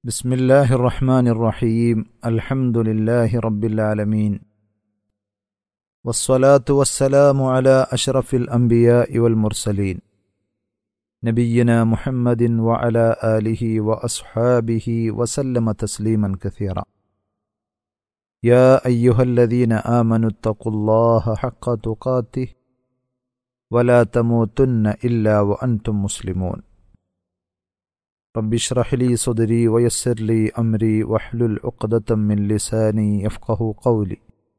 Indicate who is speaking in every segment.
Speaker 1: بسم الله الرحمن الرحيم الحمد لله رب العالمين والصلاة والسلام على أشرف الأنبياء والمرسلين نبينا محمد وعلى آله وأصحابه وسلم تسليما كثيرا يا أيها الذين آمنوا اتقوا الله حق تقاته ولا تموتن إلا وأنتم مسلمون رب اشرح لي صدري ويسر لي أمري واحلل عقدة من لساني يفقه قولي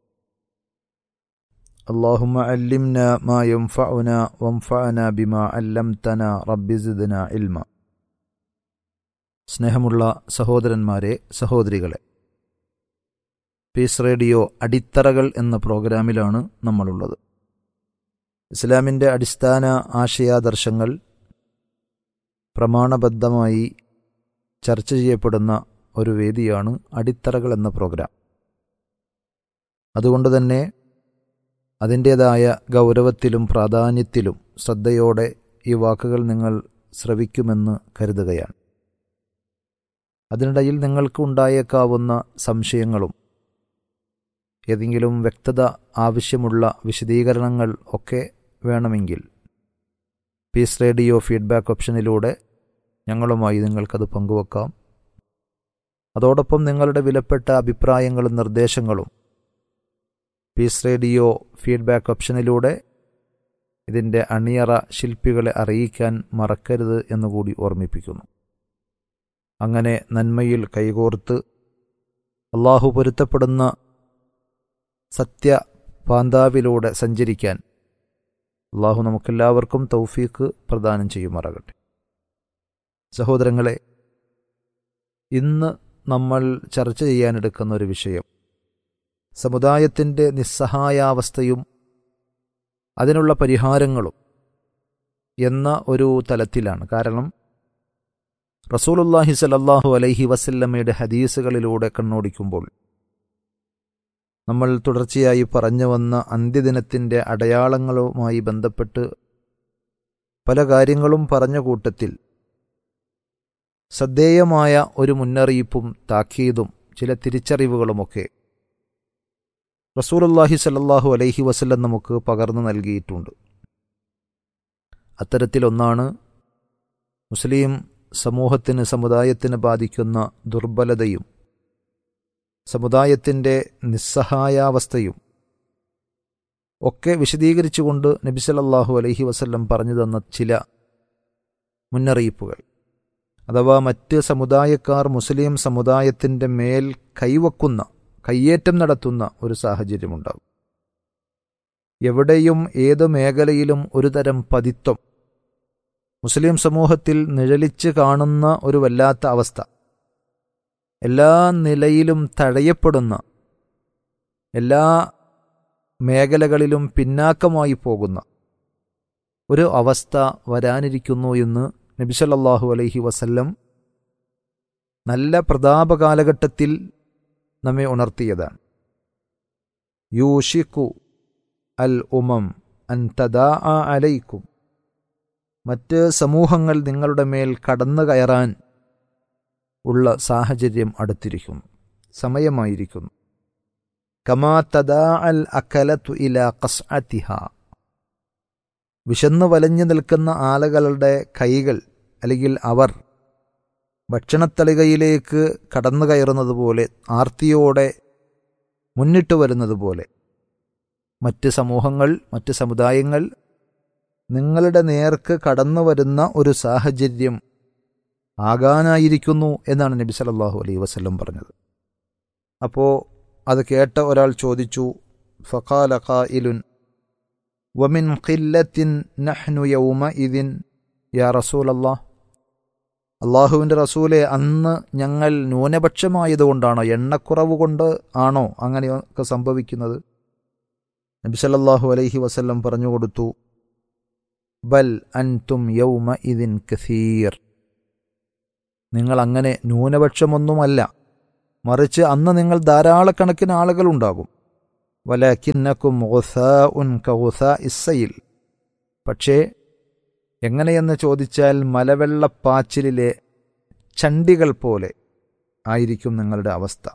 Speaker 1: اللهم علمنا ما ينفعنا وانفعنا بما علمتنا رب زدنا علما സ്നേഹമുള്ള സഹോദരന്മാരെ സഹോദരികളെ പീസ് റേഡിയോ അടിത്തറകൾ എന്ന പ്രോഗ്രാമിലാണ് നമ്മളുള്ളത് ഇസ്ലാമിൻ്റെ അടിസ്ഥാന ആശയാദർശങ്ങൾ പ്രമാണബദ്ധമായി ചർച്ച ചെയ്യപ്പെടുന്ന ഒരു വേദിയാണ് അടിത്തറകൾ എന്ന പ്രോഗ്രാം അതുകൊണ്ട് തന്നെ അതിൻ്റേതായ ഗൗരവത്തിലും പ്രാധാന്യത്തിലും ശ്രദ്ധയോടെ ഈ വാക്കുകൾ നിങ്ങൾ ശ്രവിക്കുമെന്ന് കരുതുകയാണ് അതിനിടയിൽ നിങ്ങൾക്ക് ഉണ്ടായേക്കാവുന്ന സംശയങ്ങളും ഏതെങ്കിലും വ്യക്തത ആവശ്യമുള്ള വിശദീകരണങ്ങൾ ഒക്കെ വേണമെങ്കിൽ പീസ് റേഡിയോ ഫീഡ്ബാക്ക് ഓപ്ഷനിലൂടെ ഞങ്ങളുമായി നിങ്ങൾക്കത് പങ്കുവെക്കാം അതോടൊപ്പം നിങ്ങളുടെ വിലപ്പെട്ട അഭിപ്രായങ്ങളും നിർദ്ദേശങ്ങളും പീസ് റേഡിയോ ഫീഡ്ബാക്ക് ഓപ്ഷനിലൂടെ ഇതിൻ്റെ അണിയറ ശില്പികളെ അറിയിക്കാൻ മറക്കരുത് എന്നുകൂടി ഓർമ്മിപ്പിക്കുന്നു അങ്ങനെ നന്മയിൽ കൈകോർത്ത് അള്ളാഹു പൊരുത്തപ്പെടുന്ന സത്യ പാന്താവിലൂടെ സഞ്ചരിക്കാൻ അള്ളാഹു നമുക്കെല്ലാവർക്കും തൗഫീക്ക് പ്രദാനം ചെയ്യുമാറാകട്ടെ സഹോദരങ്ങളെ ഇന്ന് നമ്മൾ ചർച്ച ചെയ്യാനെടുക്കുന്ന ഒരു വിഷയം സമുദായത്തിൻ്റെ നിസ്സഹായാവസ്ഥയും അതിനുള്ള പരിഹാരങ്ങളും എന്ന ഒരു തലത്തിലാണ് കാരണം റസൂലുല്ലാഹി സലല്ലാഹു അലൈഹി വസല്ലമ്മയുടെ ഹദീസുകളിലൂടെ കണ്ണോടിക്കുമ്പോൾ നമ്മൾ തുടർച്ചയായി പറഞ്ഞു വന്ന അന്ത്യദിനത്തിൻ്റെ അടയാളങ്ങളുമായി ബന്ധപ്പെട്ട് പല കാര്യങ്ങളും പറഞ്ഞ കൂട്ടത്തിൽ ശ്രദ്ധേയമായ ഒരു മുന്നറിയിപ്പും താക്കീതും ചില തിരിച്ചറിവുകളുമൊക്കെ റസൂലുല്ലാഹി സല്ലാഹു അലൈഹി വസല്ലം നമുക്ക് പകർന്നു നൽകിയിട്ടുണ്ട് അത്തരത്തിലൊന്നാണ് മുസ്ലിം സമൂഹത്തിന് സമുദായത്തിന് ബാധിക്കുന്ന ദുർബലതയും സമുദായത്തിൻ്റെ നിസ്സഹായാവസ്ഥയും ഒക്കെ വിശദീകരിച്ചുകൊണ്ട് നബി സല്ലല്ലാഹു അലൈഹി വസല്ലം പറഞ്ഞു തന്ന ചില മുന്നറിയിപ്പുകൾ അഥവാ മറ്റ് സമുദായക്കാർ മുസ്ലിം സമുദായത്തിൻ്റെ മേൽ കൈവക്കുന്ന കയ്യേറ്റം നടത്തുന്ന ഒരു സാഹചര്യമുണ്ടാകും എവിടെയും ഏത് മേഖലയിലും ഒരു തരം പതിത്വം മുസ്ലിം സമൂഹത്തിൽ നിഴലിച്ച് കാണുന്ന ഒരു വല്ലാത്ത അവസ്ഥ എല്ലാ നിലയിലും തഴയപ്പെടുന്ന എല്ലാ മേഖലകളിലും പിന്നാക്കമായി പോകുന്ന ഒരു അവസ്ഥ വരാനിരിക്കുന്നു എന്ന് നബിസല്ലാഹു അലൈഹി വസല്ലം നല്ല പ്രതാപ കാലഘട്ടത്തിൽ നമ്മെ ഉണർത്തിയതാണ് യൂഷിക്കു അൽ ഉമം അൻ തദാ അലൈക്കും മറ്റ് സമൂഹങ്ങൾ നിങ്ങളുടെ മേൽ കടന്നു കയറാൻ ഉള്ള സാഹചര്യം അടുത്തിരിക്കുന്നു സമയമായിരിക്കുന്നു കമാ തദാ അൽ അക്കലത്തു ഇല കസ്അത്തിഹ വിശന്നു വലഞ്ഞു നിൽക്കുന്ന ആളുകളുടെ കൈകൾ അല്ലെങ്കിൽ അവർ ഭക്ഷണത്തളികയിലേക്ക് കടന്നു കയറുന്നത് പോലെ ആർത്തിയോടെ മുന്നിട്ട് വരുന്നത് പോലെ മറ്റ് സമൂഹങ്ങൾ മറ്റ് സമുദായങ്ങൾ നിങ്ങളുടെ നേർക്ക് കടന്നു വരുന്ന ഒരു സാഹചര്യം ആകാനായിരിക്കുന്നു എന്നാണ് നബി സല്ലല്ലാഹു അലൈഹി വസല്ലം പറഞ്ഞത് അപ്പോൾ അത് കേട്ട ഒരാൾ ചോദിച്ചു ഫഖാല ഖായിലുൻ വമിൻ ഖില്ലത്തിൻ നഹ്നു യൗമ ഇതിൻ യാ റസൂലല്ലാ അള്ളാഹുവിൻ്റെ റസൂലെ അന്ന് ഞങ്ങൾ ന്യൂനപക്ഷമായതുകൊണ്ടാണോ എണ്ണക്കുറവ് കൊണ്ട് ആണോ അങ്ങനെയൊക്കെ സംഭവിക്കുന്നത് നബി സല്ലല്ലാഹു അലൈഹി വസല്ലം പറഞ്ഞു കൊടുത്തു ബൽ അൻതും യൗമ ഇതിൻ കസീർ നിങ്ങൾ അങ്ങനെ ന്യൂനപക്ഷമൊന്നുമല്ല മറിച്ച് അന്ന് നിങ്ങൾ ധാരാളക്കണക്കിന് ആളുകളുണ്ടാകും വലക്കിന്നക്കും ഉൻ ഇസ്സയിൽ പക്ഷേ എങ്ങനെയെന്ന് ചോദിച്ചാൽ മലവെള്ളപ്പാച്ചിലിലെ ചണ്ടികൾ പോലെ ആയിരിക്കും നിങ്ങളുടെ അവസ്ഥ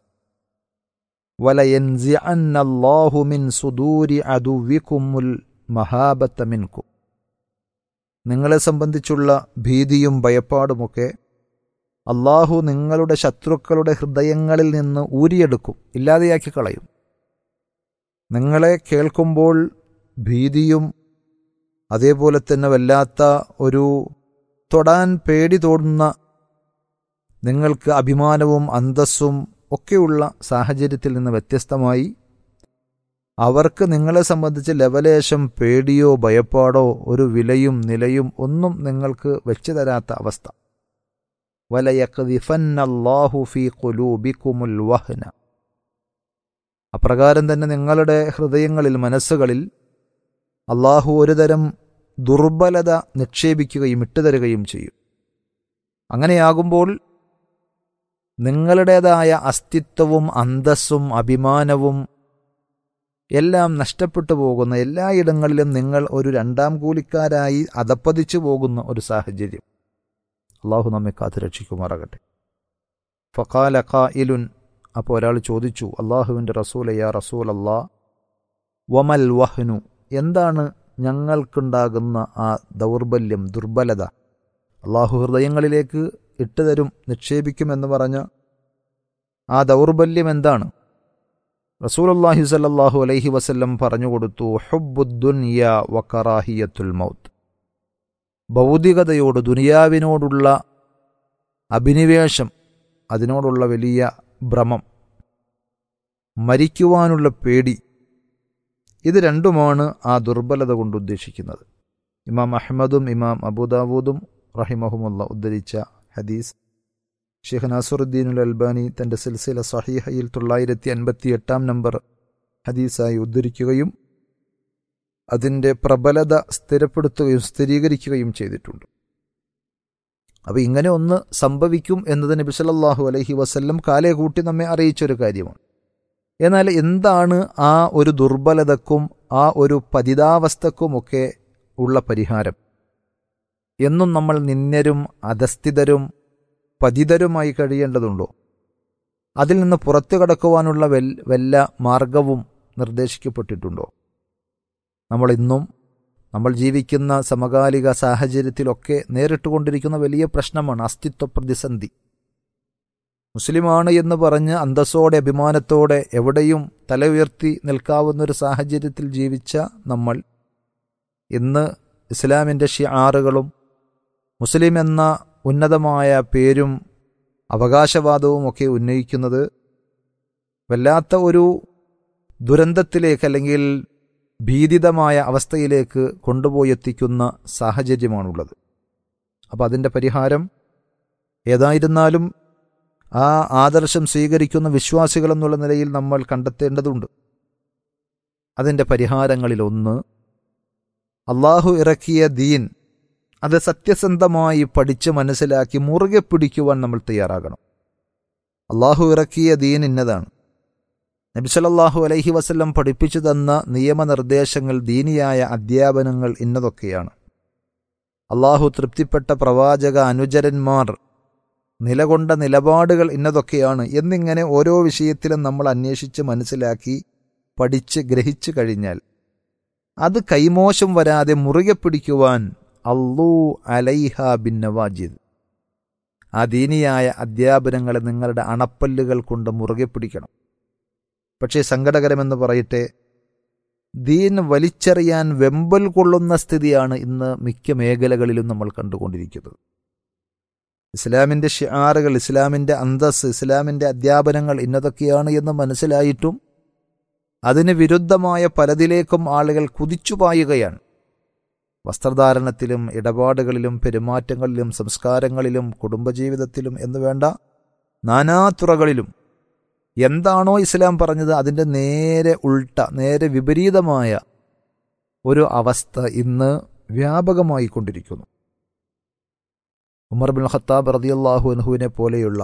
Speaker 1: വലയൻസിഅന്നല്ലാഹു മിൻ സുദൂരി അദുവിക്കുമുൽ മഹാബത്ത മിൻകും നിങ്ങളെ സംബന്ധിച്ചുള്ള ഭീതിയും ഭയപ്പാടുമൊക്കെ അള്ളാഹു നിങ്ങളുടെ ശത്രുക്കളുടെ ഹൃദയങ്ങളിൽ നിന്ന് ഊരിയെടുക്കും ഇല്ലാതെയാക്കി കളയും നിങ്ങളെ കേൾക്കുമ്പോൾ ഭീതിയും അതേപോലെ തന്നെ വല്ലാത്ത ഒരു തൊടാൻ പേടി തോന്നുന്ന നിങ്ങൾക്ക് അഭിമാനവും അന്തസ്സും ഒക്കെയുള്ള സാഹചര്യത്തിൽ നിന്ന് വ്യത്യസ്തമായി അവർക്ക് നിങ്ങളെ സംബന്ധിച്ച് ലവലേശം പേടിയോ ഭയപ്പാടോ ഒരു വിലയും നിലയും ഒന്നും നിങ്ങൾക്ക് വെച്ചു തരാത്ത അവസ്ഥ വലയഖദിഫന്നല്ലാഹു ഫീ ഖുലൂബിക്കുമുൽ വഹ്ന അപ്രകാരം തന്നെ നിങ്ങളുടെ ഹൃദയങ്ങളിൽ മനസ്സുകളിൽ അള്ളാഹു ഒരുതരം ദുർബലത നിക്ഷേപിക്കുകയും ഇട്ടുതരുകയും ചെയ്യും അങ്ങനെയാകുമ്പോൾ നിങ്ങളുടേതായ അസ്തിത്വവും അന്തസ്സും അഭിമാനവും എല്ലാം നഷ്ടപ്പെട്ടു പോകുന്ന എല്ലായിടങ്ങളിലും നിങ്ങൾ ഒരു രണ്ടാം കൂലിക്കാരായി അതപ്പതിച്ചു പോകുന്ന ഒരു സാഹചര്യം അള്ളാഹു നമ്മെ കാത്തുരക്ഷിക്കുമാറാകട്ടെ ഫക്കാല ഖായിലുൻ അപ്പോൾ ഒരാൾ ചോദിച്ചു അള്ളാഹുവിൻ്റെ റസൂല യാ റസൂൽ അല്ലാ വമൽ വഹ്നു എന്താണ് ഞങ്ങൾക്കുണ്ടാകുന്ന ആ ദൗർബല്യം ദുർബലത അള്ളാഹു ഹൃദയങ്ങളിലേക്ക് ഇട്ടുതരും നിക്ഷേപിക്കുമെന്ന് പറഞ്ഞ ആ ദൗർബല്യം എന്താണ് റസൂലുള്ളാഹി സല്ലല്ലാഹു അലൈഹി വസല്ലം പറഞ്ഞുകൊടുത്തു ഹുബുദ്ദുൻയ വക്കറാഹിയത്തുൽ മൗത്ത് ഭൗതികതയോട് ദുനിയാവിനോടുള്ള അഭിനിവേശം അതിനോടുള്ള വലിയ ഭ്രമം മരിക്കുവാനുള്ള പേടി ഇത് രണ്ടുമാണ് ആ ദുർബലത കൊണ്ട് ഉദ്ദേശിക്കുന്നത് ഇമാം അഹമ്മദും ഇമാം അബുദാവൂദും റഹിമഹുമുള്ള ഉദ്ധരിച്ച ഹദീസ് ഷെയ്ഖ് നാസുറുദ്ദീനുൽ അൽബാനി തന്റെ സിൽസില സഹീഹയിൽ തൊള്ളായിരത്തി അൻപത്തി എട്ടാം നമ്പർ ഹദീസായി ഉദ്ധരിക്കുകയും അതിൻ്റെ പ്രബലത സ്ഥിരപ്പെടുത്തുകയും സ്ഥിരീകരിക്കുകയും ചെയ്തിട്ടുണ്ട് അപ്പോൾ ഇങ്ങനെ ഒന്ന് സംഭവിക്കും എന്നത് നബി സല്ലല്ലാഹു അലൈഹി വസല്ലം കാലേ കൂട്ടി നമ്മെ അറിയിച്ചൊരു കാര്യമാണ് എന്നാൽ എന്താണ് ആ ഒരു ദുർബലതക്കും ആ ഒരു പതിതാവസ്ഥക്കുമൊക്കെ ഉള്ള പരിഹാരം എന്നും നമ്മൾ നിന്ദരും അധസ്ഥിതരും പതിതരുമായി കഴിയേണ്ടതുണ്ടോ അതിൽ നിന്ന് പുറത്തു കടക്കുവാനുള്ള വെൽ വല്ല മാർഗവും നിർദ്ദേശിക്കപ്പെട്ടിട്ടുണ്ടോ നമ്മൾ ഇന്നും നമ്മൾ ജീവിക്കുന്ന സമകാലിക സാഹചര്യത്തിലൊക്കെ നേരിട്ടുകൊണ്ടിരിക്കുന്ന വലിയ പ്രശ്നമാണ് അസ്തിത്വ പ്രതിസന്ധി മുസ്ലിമാണ് എന്ന് പറഞ്ഞ് അന്തസ്സോടെ അഭിമാനത്തോടെ എവിടെയും തല ഉയർത്തി നിൽക്കാവുന്ന ഒരു സാഹചര്യത്തിൽ ജീവിച്ച നമ്മൾ ഇന്ന് ഇസ്ലാമിൻ്റെ ഷിയാറുകളും മുസ്ലിം എന്ന ഉന്നതമായ പേരും അവകാശവാദവും ഒക്കെ ഉന്നയിക്കുന്നത് വല്ലാത്ത ഒരു ദുരന്തത്തിലേക്ക് അല്ലെങ്കിൽ ഭീതിതമായ അവസ്ഥയിലേക്ക് കൊണ്ടുപോയി എത്തിക്കുന്ന സാഹചര്യമാണുള്ളത് അപ്പം അതിൻ്റെ പരിഹാരം ഏതായിരുന്നാലും ആ ആദർശം സ്വീകരിക്കുന്ന വിശ്വാസികൾ എന്നുള്ള നിലയിൽ നമ്മൾ കണ്ടെത്തേണ്ടതുണ്ട് അതിൻ്റെ പരിഹാരങ്ങളിലൊന്ന് അള്ളാഹു ഇറക്കിയ ദീൻ അത് സത്യസന്ധമായി പഠിച്ച് മനസ്സിലാക്കി മുറുകെ പിടിക്കുവാൻ നമ്മൾ തയ്യാറാകണം അള്ളാഹു ഇറക്കിയ ദീൻ ഇന്നതാണ് നബിസലല്ലാഹു അലൈഹി വസല്ലം പഠിപ്പിച്ചു തന്ന നിയമനിർദ്ദേശങ്ങൾ ദീനിയായ അധ്യാപനങ്ങൾ ഇന്നതൊക്കെയാണ് അള്ളാഹു തൃപ്തിപ്പെട്ട പ്രവാചക അനുചരന്മാർ നിലകൊണ്ട നിലപാടുകൾ ഇന്നതൊക്കെയാണ് എന്നിങ്ങനെ ഓരോ വിഷയത്തിലും നമ്മൾ അന്വേഷിച്ച് മനസ്സിലാക്കി പഠിച്ച് ഗ്രഹിച്ചു കഴിഞ്ഞാൽ അത് കൈമോശം വരാതെ മുറുകെ പിടിക്കുവാൻ അള്ളൂ അലൈഹ ബിൻ നവാജിദ് ആ ദീനിയായ അധ്യാപനങ്ങളെ നിങ്ങളുടെ അണപ്പല്ലുകൾ കൊണ്ട് മുറുകെ പിടിക്കണം പക്ഷേ സങ്കടകരമെന്ന് പറയട്ടെ ദീൻ വലിച്ചെറിയാൻ വെമ്പൽ കൊള്ളുന്ന സ്ഥിതിയാണ് ഇന്ന് മിക്ക മേഖലകളിലും നമ്മൾ കണ്ടുകൊണ്ടിരിക്കുന്നത് ഇസ്ലാമിൻ്റെ ഷിയാറുകൾ ഇസ്ലാമിൻ്റെ അന്തസ് ഇസ്ലാമിൻ്റെ അധ്യാപനങ്ങൾ ഇന്നതൊക്കെയാണ് എന്ന് മനസ്സിലായിട്ടും അതിന് വിരുദ്ധമായ പലതിലേക്കും ആളുകൾ കുതിച്ചുപായുകയാണ് വസ്ത്രധാരണത്തിലും ഇടപാടുകളിലും പെരുമാറ്റങ്ങളിലും സംസ്കാരങ്ങളിലും കുടുംബജീവിതത്തിലും എന്ന് വേണ്ട നാനാതുറകളിലും എന്താണോ ഇസ്ലാം പറഞ്ഞത് അതിൻ്റെ നേരെ ഉൾട്ട നേരെ വിപരീതമായ ഒരു അവസ്ഥ ഇന്ന് വ്യാപകമായി കൊണ്ടിരിക്കുന്നു ഉമർ ബിൻ ഖത്താബ് റതിയല്ലാഹു അൻഹുവിനെ പോലെയുള്ള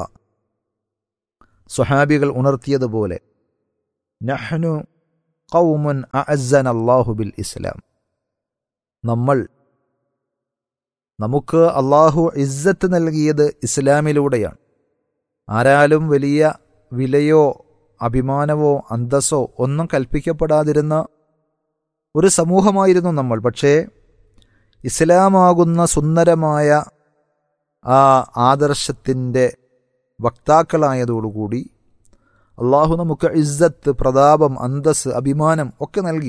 Speaker 1: സ്വഹാബികൾ ഉണർത്തിയതുപോലെ നഹ്നു ഖൗമുൻ അഅസ്സന അല്ലാഹു ബിൽ ഇസ്ലാം നമ്മൾ നമുക്ക് അള്ളാഹു ഇസ്സത്ത് നൽകിയത് ഇസ്ലാമിലൂടെയാണ് ആരാലും വലിയ വിലയോ അഭിമാനമോ അന്തസ്സോ ഒന്നും കൽപ്പിക്കപ്പെടാതിരുന്ന ഒരു സമൂഹമായിരുന്നു നമ്മൾ പക്ഷേ ഇസ്ലാമാകുന്ന സുന്ദരമായ ആ ആദർശത്തിൻ്റെ വക്താക്കളായതോടുകൂടി അള്ളാഹു നമുക്ക് ഇസ്സത്ത് പ്രതാപം അന്തസ് അഭിമാനം ഒക്കെ നൽകി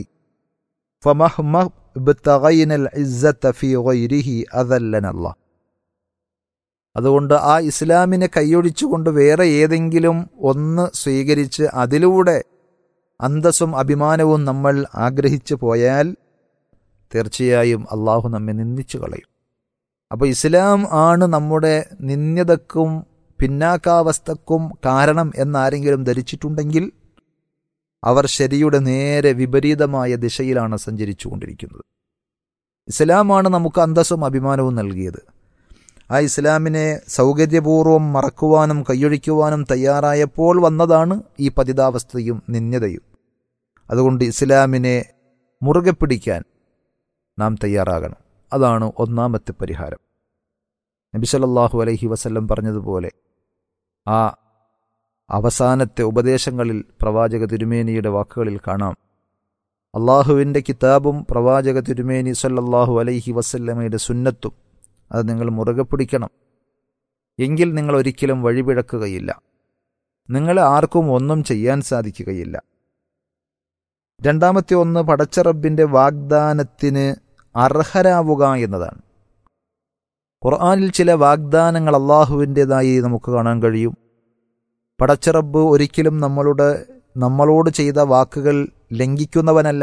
Speaker 1: അതുകൊണ്ട് ആ ഇസ്ലാമിനെ കൈയൊഴിച്ചുകൊണ്ട് വേറെ ഏതെങ്കിലും ഒന്ന് സ്വീകരിച്ച് അതിലൂടെ അന്തസ്സും അഭിമാനവും നമ്മൾ ആഗ്രഹിച്ചു പോയാൽ തീർച്ചയായും അള്ളാഹു നമ്മെ നിന്ദിച്ചു കളയും അപ്പോൾ ഇസ്ലാം ആണ് നമ്മുടെ നിന്ദ്യതക്കും പിന്നാക്കാവസ്ഥക്കും കാരണം എന്നാരെങ്കിലും ധരിച്ചിട്ടുണ്ടെങ്കിൽ അവർ ശരിയുടെ നേരെ വിപരീതമായ ദിശയിലാണ് സഞ്ചരിച്ചു കൊണ്ടിരിക്കുന്നത് ഇസ്ലാമാണ് നമുക്ക് അന്തസ്സും അഭിമാനവും നൽകിയത് ആ ഇസ്ലാമിനെ സൗകര്യപൂർവ്വം മറക്കുവാനും കൈയൊഴിക്കുവാനും തയ്യാറായപ്പോൾ വന്നതാണ് ഈ പതിതാവസ്ഥയും നിന്യതയും അതുകൊണ്ട് ഇസ്ലാമിനെ മുറുകെ പിടിക്കാൻ നാം തയ്യാറാകണം അതാണ് ഒന്നാമത്തെ പരിഹാരം നബി സല്ലല്ലാഹു അലൈഹി വസല്ലം പറഞ്ഞതുപോലെ ആ അവസാനത്തെ ഉപദേശങ്ങളിൽ പ്രവാചക തിരുമേനിയുടെ വാക്കുകളിൽ കാണാം അള്ളാഹുവിൻ്റെ കിതാബും പ്രവാചക തിരുമേനി സല്ലല്ലാഹു അലൈഹി വസല്ലമയുടെ സുന്നത്തും അത് നിങ്ങൾ മുറുകെ പിടിക്കണം എങ്കിൽ നിങ്ങൾ ഒരിക്കലും വഴിപിഴക്കുകയില്ല നിങ്ങൾ ആർക്കും ഒന്നും ചെയ്യാൻ സാധിക്കുകയില്ല രണ്ടാമത്തെ ഒന്ന് പടച്ചറബിൻ്റെ വാഗ്ദാനത്തിന് അർഹരാവുക എന്നതാണ് ഖുർആാനിൽ ചില വാഗ്ദാനങ്ങൾ അള്ളാഹുവിൻ്റെതായി നമുക്ക് കാണാൻ കഴിയും പടച്ചറബ് ഒരിക്കലും നമ്മളുടെ നമ്മളോട് ചെയ്ത വാക്കുകൾ ലംഘിക്കുന്നവനല്ല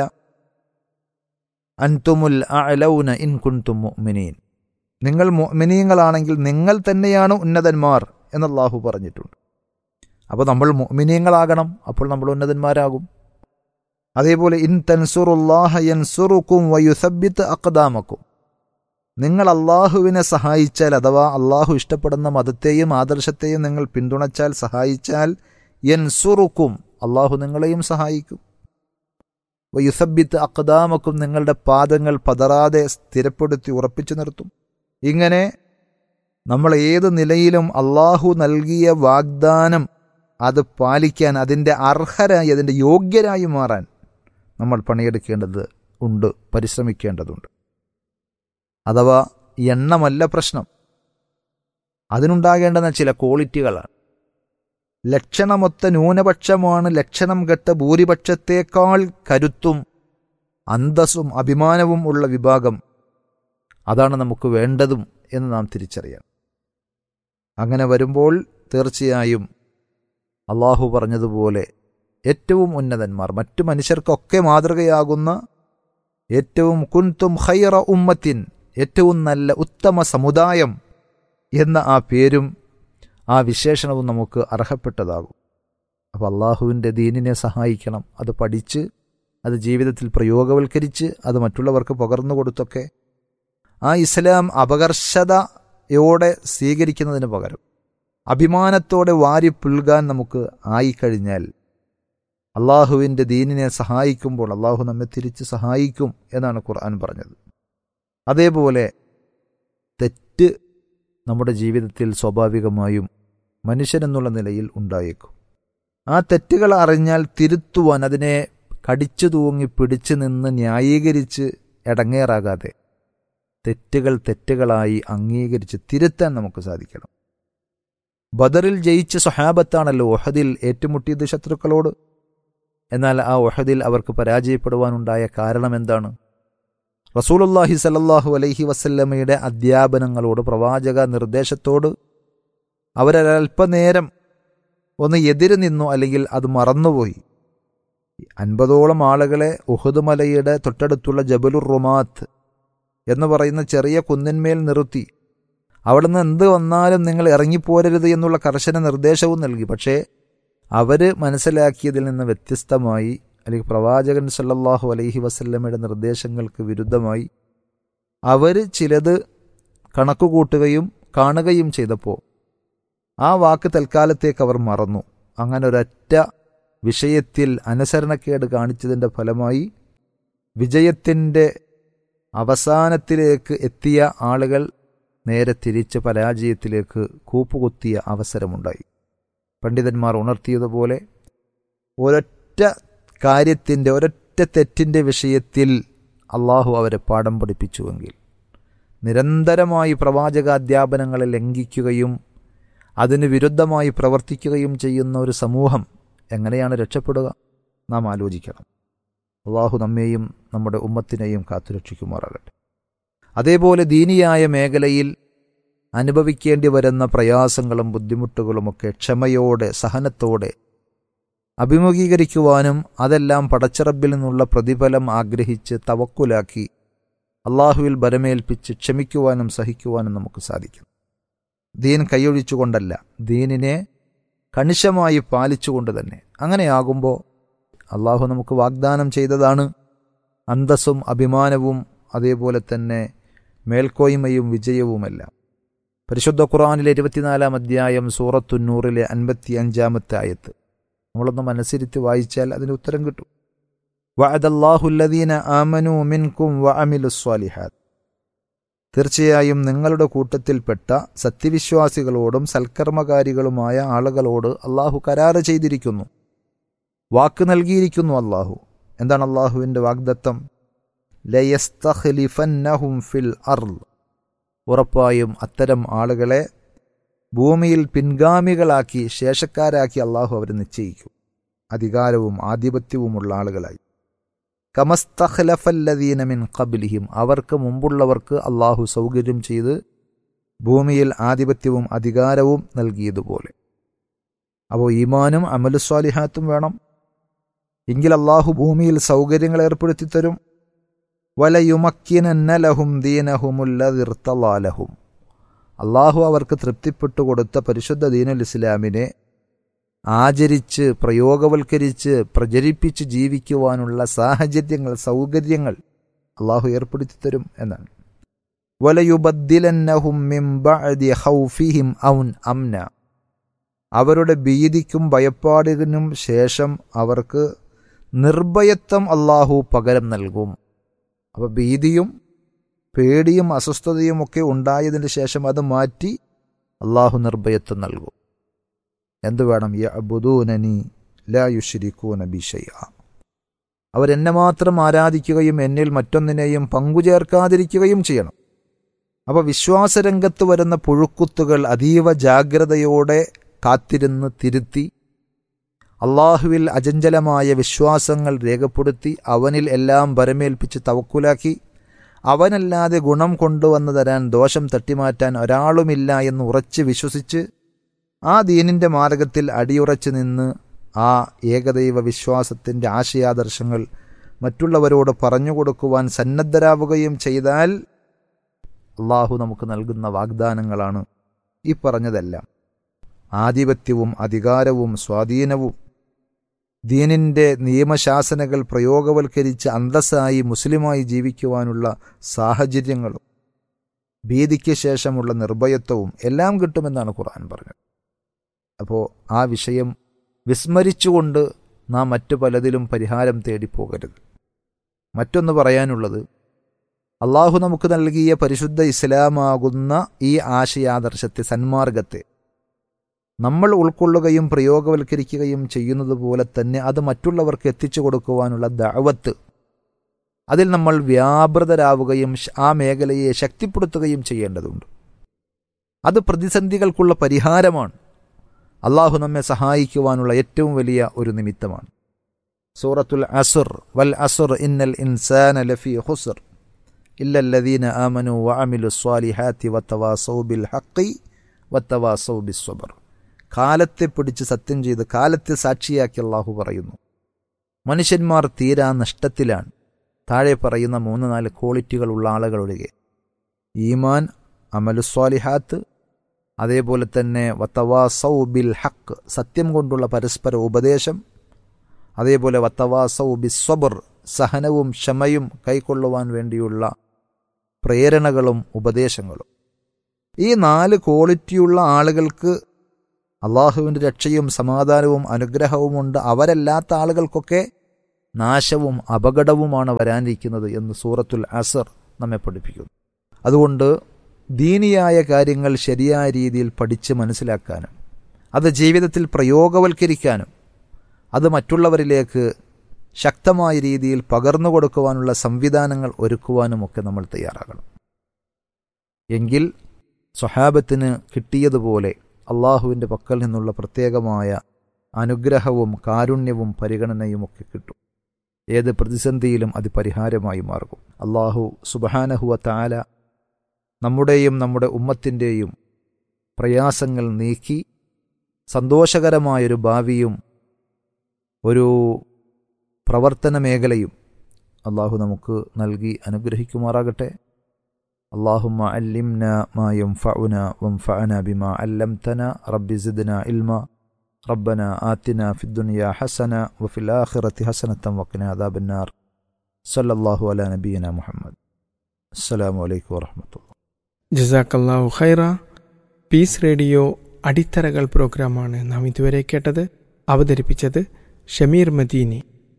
Speaker 1: അൻതുമുൽ അലൗന ഇൻ കുൻതും മുഅ്മിനീൻ നിങ്ങൾ മുഅ്മിനീങ്ങളാണെങ്കിൽ നിങ്ങൾ തന്നെയാണ് ഉന്നതന്മാർ എന്ന് അള്ളാഹു പറഞ്ഞിട്ടുണ്ട് അപ്പോൾ നമ്മൾ മുഅ്മിനീങ്ങളാകണം അപ്പോൾ നമ്മൾ ഉന്നതന്മാരാകും അതേപോലെ ഇൻ തൻസുറുല്ലാഹ യൻസുറുക്കും വയുസബിത്ത് അക്കദാമക്കും നിങ്ങൾ അള്ളാഹുവിനെ സഹായിച്ചാൽ അഥവാ അള്ളാഹു ഇഷ്ടപ്പെടുന്ന മതത്തെയും ആദർശത്തെയും നിങ്ങൾ പിന്തുണച്ചാൽ സഹായിച്ചാൽ യൻസുറുക്കും അള്ളാഹു നിങ്ങളെയും സഹായിക്കും വയുസബിത്ത് അക്കദാമക്കും നിങ്ങളുടെ പാദങ്ങൾ പതറാതെ സ്ഥിരപ്പെടുത്തി ഉറപ്പിച്ചു നിർത്തും ഇങ്ങനെ നമ്മൾ ഏത് നിലയിലും അള്ളാഹു നൽകിയ വാഗ്ദാനം അത് പാലിക്കാൻ അതിൻ്റെ അർഹരായി അതിൻ്റെ യോഗ്യരായി മാറാൻ നമ്മൾ പണിയെടുക്കേണ്ടത് ഉണ്ട് പരിശ്രമിക്കേണ്ടതുണ്ട് അഥവാ എണ്ണമല്ല പ്രശ്നം അതിനുണ്ടാകേണ്ടുന്ന ചില ക്വാളിറ്റികളാണ് ലക്ഷണമൊത്ത ന്യൂനപക്ഷമാണ് ലക്ഷണം കെട്ട ഭൂരിപക്ഷത്തേക്കാൾ കരുത്തും അന്തസ്സും അഭിമാനവും ഉള്ള വിഭാഗം അതാണ് നമുക്ക് വേണ്ടതും എന്ന് നാം തിരിച്ചറിയാം അങ്ങനെ വരുമ്പോൾ തീർച്ചയായും അള്ളാഹു പറഞ്ഞതുപോലെ ഏറ്റവും ഉന്നതന്മാർ മറ്റു മനുഷ്യർക്കൊക്കെ മാതൃകയാകുന്ന ഏറ്റവും കുൻതും ഖൈറ ഉമ്മത്തിൻ ഏറ്റവും നല്ല ഉത്തമ സമുദായം എന്ന ആ പേരും ആ വിശേഷണവും നമുക്ക് അർഹപ്പെട്ടതാകും അപ്പോൾ അള്ളാഹുവിൻ്റെ ദീനിനെ സഹായിക്കണം അത് പഠിച്ച് അത് ജീവിതത്തിൽ പ്രയോഗവൽക്കരിച്ച് അത് മറ്റുള്ളവർക്ക് പകർന്നു കൊടുത്തൊക്കെ ആ ഇസ്ലാം അപകർഷതയോടെ സ്വീകരിക്കുന്നതിന് പകരം അഭിമാനത്തോടെ വാരി പുൽകാൻ നമുക്ക് ആയിക്കഴിഞ്ഞാൽ അള്ളാഹുവിൻ്റെ ദീനിനെ സഹായിക്കുമ്പോൾ അള്ളാഹു നമ്മെ തിരിച്ച് സഹായിക്കും എന്നാണ് ഖുർആൻ പറഞ്ഞത് അതേപോലെ തെറ്റ് നമ്മുടെ ജീവിതത്തിൽ സ്വാഭാവികമായും മനുഷ്യനെന്നുള്ള നിലയിൽ ഉണ്ടായേക്കും ആ തെറ്റുകൾ അറിഞ്ഞാൽ തിരുത്തുവാൻ അതിനെ കടിച്ചു തൂങ്ങി പിടിച്ചു നിന്ന് ന്യായീകരിച്ച് ഇടങ്ങേറാകാതെ തെറ്റുകൾ തെറ്റുകളായി അംഗീകരിച്ച് തിരുത്താൻ നമുക്ക് സാധിക്കണം ബദറിൽ ജയിച്ച സ്വഹാബത്താണല്ലോ ഒഹദിൽ ഏറ്റുമുട്ടിയത് ശത്രുക്കളോട് എന്നാൽ ആ ഒഹദിൽ അവർക്ക് പരാജയപ്പെടുവാനുണ്ടായ കാരണം എന്താണ് റസൂലുല്ലാഹി സലല്ലാഹു അലൈഹി വസല്ലമയുടെ അധ്യാപനങ്ങളോട് പ്രവാചക നിർദ്ദേശത്തോട് അവരൊരൽപ്പനേരം ഒന്ന് എതിര് നിന്നു അല്ലെങ്കിൽ അത് മറന്നുപോയി അൻപതോളം ആളുകളെ ഉഹദ് മലയുടെ തൊട്ടടുത്തുള്ള ജബലുർ റുമാത്ത് എന്ന് പറയുന്ന ചെറിയ കുന്നിന്മേൽ നിർത്തി അവിടുന്ന് എന്ത് വന്നാലും നിങ്ങൾ ഇറങ്ങിപ്പോരരുത് എന്നുള്ള കർശന നിർദ്ദേശവും നൽകി പക്ഷേ അവർ മനസ്സിലാക്കിയതിൽ നിന്ന് വ്യത്യസ്തമായി അല്ലെങ്കിൽ പ്രവാചകൻ സല്ലല്ലാഹു അലൈഹി വസല്ലമയുടെ നിർദ്ദേശങ്ങൾക്ക് വിരുദ്ധമായി അവർ ചിലത് കണക്കുകൂട്ടുകയും കാണുകയും ചെയ്തപ്പോൾ ആ വാക്ക് തൽക്കാലത്തേക്ക് അവർ മറന്നു അങ്ങനെ ഒരൊറ്റ വിഷയത്തിൽ അനുസരണക്കേട് കാണിച്ചതിൻ്റെ ഫലമായി വിജയത്തിൻ്റെ അവസാനത്തിലേക്ക് എത്തിയ ആളുകൾ നേരെ തിരിച്ച് പരാജയത്തിലേക്ക് കൂപ്പുകുത്തിയ അവസരമുണ്ടായി പണ്ഡിതന്മാർ ഉണർത്തിയതുപോലെ ഒരൊറ്റ കാര്യത്തിൻ്റെ ഒരൊറ്റ തെറ്റിൻ്റെ വിഷയത്തിൽ അള്ളാഹു അവരെ പാഠം പഠിപ്പിച്ചുവെങ്കിൽ നിരന്തരമായി പ്രവാചകാധ്യാപനങ്ങളെ ലംഘിക്കുകയും അതിന് വിരുദ്ധമായി പ്രവർത്തിക്കുകയും ചെയ്യുന്ന ഒരു സമൂഹം എങ്ങനെയാണ് രക്ഷപ്പെടുക നാം ആലോചിക്കണം അള്ളാഹു നമ്മെയും നമ്മുടെ ഉമ്മത്തിനെയും കാത്തുരക്ഷിക്കുമാറാകട്ടെ അതേപോലെ ദീനിയായ മേഖലയിൽ അനുഭവിക്കേണ്ടി വരുന്ന പ്രയാസങ്ങളും ബുദ്ധിമുട്ടുകളുമൊക്കെ ക്ഷമയോടെ സഹനത്തോടെ അഭിമുഖീകരിക്കുവാനും അതെല്ലാം പടച്ചിറബിൽ നിന്നുള്ള പ്രതിഫലം ആഗ്രഹിച്ച് തവക്കുലാക്കി അള്ളാഹുവിൽ ബലമേൽപ്പിച്ച് ക്ഷമിക്കുവാനും സഹിക്കുവാനും നമുക്ക് സാധിക്കും ദീൻ കൈയൊഴിച്ചുകൊണ്ടല്ല ദീനിനെ കണിശമായി പാലിച്ചുകൊണ്ട് തന്നെ അങ്ങനെയാകുമ്പോൾ അള്ളാഹു നമുക്ക് വാഗ്ദാനം ചെയ്തതാണ് അന്തസ്സും അഭിമാനവും അതേപോലെ തന്നെ മേൽക്കോയ്മയും വിജയവുമെല്ലാം പരിശുദ്ധ ഖുറാനിലെ ഇരുപത്തിനാലാം അധ്യായം സൂറത്തുന്നൂറിലെ അൻപത്തി അഞ്ചാമത്തെ ആയത്ത് നമ്മളൊന്ന് മനസ്സിരുത്തി വായിച്ചാൽ അതിന് ഉത്തരം കിട്ടും വഅദല്ലാഹുല്ലദീന ആമനു മിൻകും വഅമിലുസ്വാലിഹാത്ത് തീർച്ചയായും നിങ്ങളുടെ കൂട്ടത്തിൽപ്പെട്ട സത്യവിശ്വാസികളോടും സൽക്കർമ്മകാരികളുമായ ആളുകളോട് അള്ളാഹു കരാറ് ചെയ്തിരിക്കുന്നു വാക്ക് നൽകിയിരിക്കുന്നു അള്ളാഹു എന്താണ് അള്ളാഹുവിൻ്റെ വാഗ്ദത്തം ലയസ്തഖ്ലിഫന്നഹും ഫിൽ അർൾ ഉറപ്പായും അത്തരം ആളുകളെ ഭൂമിയിൽ പിൻഗാമികളാക്കി ശേഷക്കാരാക്കി അള്ളാഹു അവരെ നിശ്ചയിക്കും അധികാരവും ആധിപത്യവുമുള്ള ആളുകളായി കമസ്തഖ്ലഫല്ലദീന മിൻ ഖബ്ലിഹിം അവർക്ക് മുമ്പുള്ളവർക്ക് അള്ളാഹു സൗകര്യം ചെയ്ത് ഭൂമിയിൽ ആധിപത്യവും അധികാരവും നൽകിയതുപോലെ അപ്പോൾ ഈമാനും അമലുസ്വാലിഹാത്തും വേണം എങ്കിൽ അള്ളാഹു ഭൂമിയിൽ സൗകര്യങ്ങൾ ഏർപ്പെടുത്തി തരും വലയുമക്കിനന്നലഹും ദീനഹുമുല്ലതിർത്തലാലഹും അള്ളാഹു അവർക്ക് തൃപ്തിപ്പെട്ടു കൊടുത്ത പരിശുദ്ധ ദീനുൽ ഇസ്ലാമിനെ ആചരിച്ച് പ്രയോഗവൽക്കരിച്ച് പ്രചരിപ്പിച്ച് ജീവിക്കുവാനുള്ള സാഹചര്യങ്ങൾ സൗകര്യങ്ങൾ അള്ളാഹു ഏർപ്പെടുത്തി തരും എന്നാണ് വലയുബദ്ദിലന്നഹും മിംബഅദി ഖൗഫിഹിം ഔൻ അംന അവരുടെ ഭീതിക്കും ഭയപ്പാടിനും ശേഷം അവർക്ക് നിർഭയത്വം അള്ളാഹു പകരം നൽകും അപ്പോൾ ഭീതിയും പേടിയും അസ്വസ്ഥതയും ഒക്കെ ഉണ്ടായതിന് ശേഷം അത് മാറ്റി അള്ളാഹു നിർഭയത്വം നൽകും എന്തു വേണം യഅബുദൂനനി ലാ യുശ്രിക്കൂന ബിഷയ അവരെന്നെ മാത്രം ആരാധിക്കുകയും എന്നിൽ മറ്റൊന്നിനെയും പങ്കുചേർക്കാതിരിക്കുകയും ചെയ്യണം അപ്പോൾ വിശ്വാസരംഗത്ത് വരുന്ന പുഴുക്കുത്തുകൾ അതീവ ജാഗ്രതയോടെ കാത്തിരുന്ന് തിരുത്തി അള്ളാഹുവിൽ അജഞ്ചലമായ വിശ്വാസങ്ങൾ രേഖപ്പെടുത്തി അവനിൽ എല്ലാം ബരമേൽപ്പിച്ച് തവക്കുലാക്കി അവനല്ലാതെ ഗുണം കൊണ്ടുവന്നു തരാൻ ദോഷം തട്ടിമാറ്റാൻ ഒരാളുമില്ല എന്ന് ഉറച്ച് വിശ്വസിച്ച് ആ ദീനിൻ്റെ മാർഗത്തിൽ അടിയുറച്ചു നിന്ന് ആ ഏകദൈവ വിശ്വാസത്തിൻ്റെ ആശയാദർശങ്ങൾ മറ്റുള്ളവരോട് പറഞ്ഞു കൊടുക്കുവാൻ സന്നദ്ധരാവുകയും ചെയ്താൽ അള്ളാഹു നമുക്ക് നൽകുന്ന വാഗ്ദാനങ്ങളാണ് ഈ പറഞ്ഞതെല്ലാം ആധിപത്യവും അധികാരവും സ്വാധീനവും ദീനിൻ്റെ നിയമശാസനകൾ പ്രയോഗവൽക്കരിച്ച് അന്തസ്സായി മുസ്ലിമായി ജീവിക്കുവാനുള്ള സാഹചര്യങ്ങളും ഭീതിക്ക് ശേഷമുള്ള നിർഭയത്വവും എല്ലാം കിട്ടുമെന്നാണ് ഖുർആൻ പറഞ്ഞത് അപ്പോൾ ആ വിഷയം വിസ്മരിച്ചുകൊണ്ട് നാം മറ്റു പലതിലും പരിഹാരം തേടിപ്പോകരുത് മറ്റൊന്ന് പറയാനുള്ളത് അള്ളാഹു നമുക്ക് നൽകിയ പരിശുദ്ധ ഇസ്ലാമാകുന്ന ഈ ആശയാദർശത്തെ സന്മാർഗത്തെ നമ്മൾ ഉൾക്കൊള്ളുകയും പ്രയോഗവൽക്കരിക്കുകയും ചെയ്യുന്നത് പോലെ തന്നെ അത് മറ്റുള്ളവർക്ക് എത്തിച്ചു കൊടുക്കുവാനുള്ള ദഅവത്ത് അതിൽ നമ്മൾ വ്യാപൃതരാവുകയും ആ മേഖലയെ ശക്തിപ്പെടുത്തുകയും ചെയ്യേണ്ടതുണ്ട് അത് പ്രതിസന്ധികൾക്കുള്ള പരിഹാരമാണ് അള്ളാഹു നമ്മെ സഹായിക്കുവാനുള്ള ഏറ്റവും വലിയ ഒരു നിമിത്തമാണ് സൂറത്തുൽ അസുർ വൽ അസുർ ഇന്നൽ ഇൻസാന ലഫി ഹുസർ ഇല്ലല്ലദീന ആമനു വഅമിലു സ്വാലിഹാത്തി വത്തവാസൗ ബിൽ ഹഖി വത്തവാസൗ ബിസ്വബർ കാലത്തെ പിടിച്ച് സത്യം ചെയ്ത് കാലത്തെ സാക്ഷിയാക്കി അള്ളാഹു പറയുന്നു മനുഷ്യന്മാർ തീരാ നഷ്ടത്തിലാണ് താഴെ പറയുന്ന മൂന്ന് നാല് ക്വാളിറ്റികളുള്ള ആളുകളൊഴികെ ഈമാൻ അമലുസ്വാലിഹാത്ത് അതേപോലെ തന്നെ വത്തവാസൗ ബിൽ ഹക്ക് സത്യം കൊണ്ടുള്ള പരസ്പര ഉപദേശം അതേപോലെ വത്തവാസൗ ബിസ്വബർ സഹനവും ക്ഷമയും കൈക്കൊള്ളുവാൻ വേണ്ടിയുള്ള പ്രേരണകളും ഉപദേശങ്ങളും ഈ നാല് ക്വാളിറ്റിയുള്ള ആളുകൾക്ക് അള്ളാഹുവിൻ്റെ രക്ഷയും സമാധാനവും അനുഗ്രഹവുമുണ്ട് അവരല്ലാത്ത ആളുകൾക്കൊക്കെ നാശവും അപകടവുമാണ് വരാനിരിക്കുന്നത് എന്ന് സൂറത്തുൽ അസർ നമ്മെ പഠിപ്പിക്കുന്നു അതുകൊണ്ട് ദീനിയായ കാര്യങ്ങൾ ശരിയായ രീതിയിൽ പഠിച്ച് മനസ്സിലാക്കാനും അത് ജീവിതത്തിൽ പ്രയോഗവൽക്കരിക്കാനും അത് മറ്റുള്ളവരിലേക്ക് ശക്തമായ രീതിയിൽ പകർന്നു കൊടുക്കുവാനുള്ള സംവിധാനങ്ങൾ ഒരുക്കുവാനുമൊക്കെ നമ്മൾ തയ്യാറാകണം എങ്കിൽ സ്വഹാബത്തിന് കിട്ടിയതുപോലെ അള്ളാഹുവിൻ്റെ പക്കൽ നിന്നുള്ള പ്രത്യേകമായ അനുഗ്രഹവും കാരുണ്യവും പരിഗണനയുമൊക്കെ കിട്ടും ഏത് പ്രതിസന്ധിയിലും അത് പരിഹാരമായി മാറും അള്ളാഹു സുബഹാനഹുവ താല നമ്മുടെയും നമ്മുടെ ഉമ്മത്തിൻ്റെയും പ്രയാസങ്ങൾ നീക്കി സന്തോഷകരമായൊരു ഭാവിയും ഒരു പ്രവർത്തന മേഖലയും അള്ളാഹു നമുക്ക് നൽകി അനുഗ്രഹിക്കുമാറാകട്ടെ اللهم علمنا ما ينفعنا وانفعنا بما علمتنا رب زدنا علما ربنا آتنا في الدنيا حسنة وفي الآخرة حسنة وقنا عذاب النار صلى الله على نبينا محمد السلام عليكم ورحمة الله
Speaker 2: ജസാക്കല്ലാഹു ഖൈറ പീസ് റേഡിയോ അടിത്തറകൾ പ്രോഗ്രാമാണ് നാം ഇതുവരെ കേട്ടത് അവതരിപ്പിച്ചത് ഷമീർ മദീനി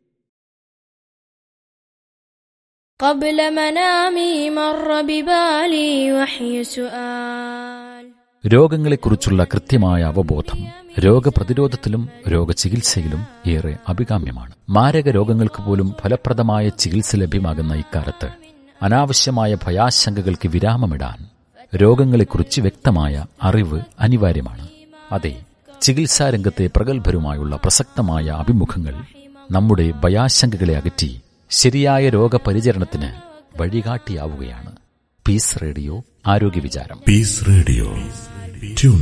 Speaker 3: قبل منامي مر ببالي وحي سؤال
Speaker 4: രോഗങ്ങളെക്കുറിച്ചുള്ള കൃത്യമായ അവബോധം രോഗപ്രതിരോധത്തിലും രോഗചികിത്സയിലും ഏറെ അഭികാമ്യമാണ് മാരക രോഗങ്ങൾക്ക് പോലും ഫലപ്രദമായ ചികിത്സ ലഭ്യമാകുന്ന ഇക്കാലത്ത് അനാവശ്യമായ ഭയാശങ്കകൾക്ക് വിരാമമിടാൻ രോഗങ്ങളെക്കുറിച്ച് വ്യക്തമായ അറിവ് അനിവാര്യമാണ് അതെ ചികിത്സാ രംഗത്തെ പ്രഗത്ഭരുമായുള്ള പ്രസക്തമായ അഭിമുഖങ്ങൾ നമ്മുടെ ഭയാശങ്കകളെ അകറ്റി ശരിയായ രോഗപരിചരണത്തിന് വഴികാട്ടിയാവുകയാണ് പീസ് റേഡിയോ ആരോഗ്യ വിചാരം
Speaker 5: Peace Radio. Tune